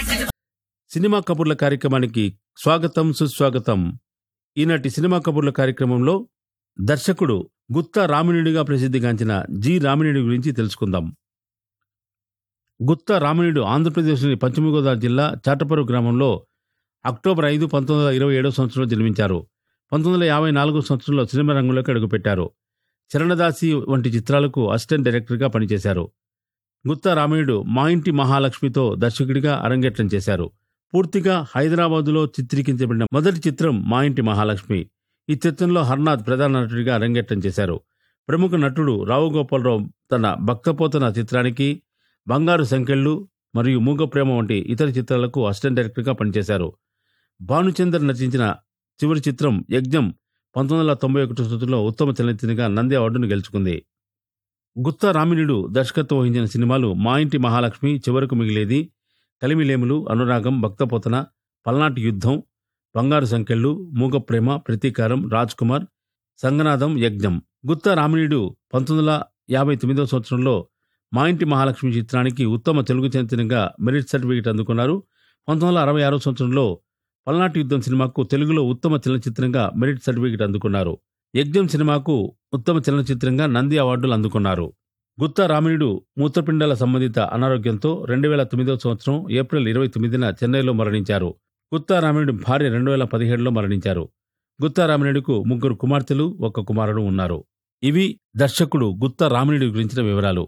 cinema కబుర్ల కార్యక్రమానికి స్వాగతం సుస్వాగతం ఈనాటి సినిమా కబుర్ల కార్యక్రమంలో దర్శకుడు గుత్తా రామిణుడిగా ప్రసిద్ధిగాంచిన జి రామిణుడి గురించి తెలుసుకుందాం గుత్తా రామిణుడు ఆంధ్రప్రదేశ్లోని పశ్చిమ గోదావరి జిల్లా చాటపరు గ్రామంలో అక్టోబర్ ఐదు పంతొమ్మిది వందల ఇరవై ఏడవ సంవత్సరంలో జన్మించారు పంతొమ్మిది వందల యాభై నాలుగో సంవత్సరంలో సినిమా రంగంలోకి అడుగుపెట్టారు చరణదాసి వంటి చిత్రాలకు అసిస్టెంట్ డైరెక్టర్గా పనిచేశారు గుత్తా రామయ్యుడు మా ఇంటి మహాలక్ష్మితో దర్శకుడిగా అరంగేట్రం చేశారు పూర్తిగా హైదరాబాదులో చిత్రీకరించబడిన మొదటి చిత్రం మా ఇంటి మహాలక్ష్మి ఈ చిత్రంలో హర్నాథ్ ప్రధాన నటుడిగా అరంగేట్రం చేశారు ప్రముఖ నటుడు రావు గోపాలరావు తన భక్తపోతన చిత్రానికి బంగారు సంకెళ్ళు మరియు మూగ ప్రేమ వంటి ఇతర చిత్రాలకు అసిస్టెంట్ డైరెక్టర్గా పనిచేశారు భానుచందర్ నటించిన చివరి చిత్రం యజ్ఞం పంతొమ్మిది వందల తొంభై ఒకటి సంవత్సరంలో ఉత్తమ చలనచిత్రంగా నంది అవార్డును గెలుచుకుంది గుత్తా రామిణుడు దర్శకత్వం వహించిన సినిమాలు మా ఇంటి మహాలక్ష్మి చివరకు మిగిలేది కలిమిలేములు అనురాగం భక్తపోతన పల్నాటి యుద్ధం బంగారు సంకెళ్ళు మూగ ప్రేమ ప్రతీకారం రాజ్ కుమార్ సంగనాథం యజ్ఞం గుత్తా రామిణుడు పంతొమ్మిది వందల యాభై తొమ్మిదవ సంవత్సరంలో మా ఇంటి మహాలక్ష్మి చిత్రానికి ఉత్తమ తెలుగు చలనచిత్రంగా మెరిట్ సర్టిఫికేట్ అందుకున్నారు పంతొమ్మిది వందల అరవై ఆరో సంవత్సరంలో పల్నాటి యుద్ధం సినిమాకు తెలుగులో ఉత్తమ చలనచిత్రంగా మెరిట్ సర్టిఫికేట్ అందుకున్నారు యజ్ఞం సినిమాకు ఉత్తమ చలనచిత్రంగా నంది అవార్డులు అందుకున్నారు గుత్తా రామిణుడు మూత్రపిండాల సంబంధిత అనారోగ్యంతో రెండు వేల తొమ్మిదవ సంవత్సరం ఏప్రిల్ ఇరవై తొమ్మిదిన చెన్నైలో మరణించారు గుత్తా రామిణుడు భార్య రెండు వేల పదిహేడులో మరణించారు గుత్తా రామిణుడికు ముగ్గురు కుమార్తెలు ఒక కుమారుడు ఉన్నారు ఇవి దర్శకుడు గుత్తా రామిణుడి గురించిన వివరాలు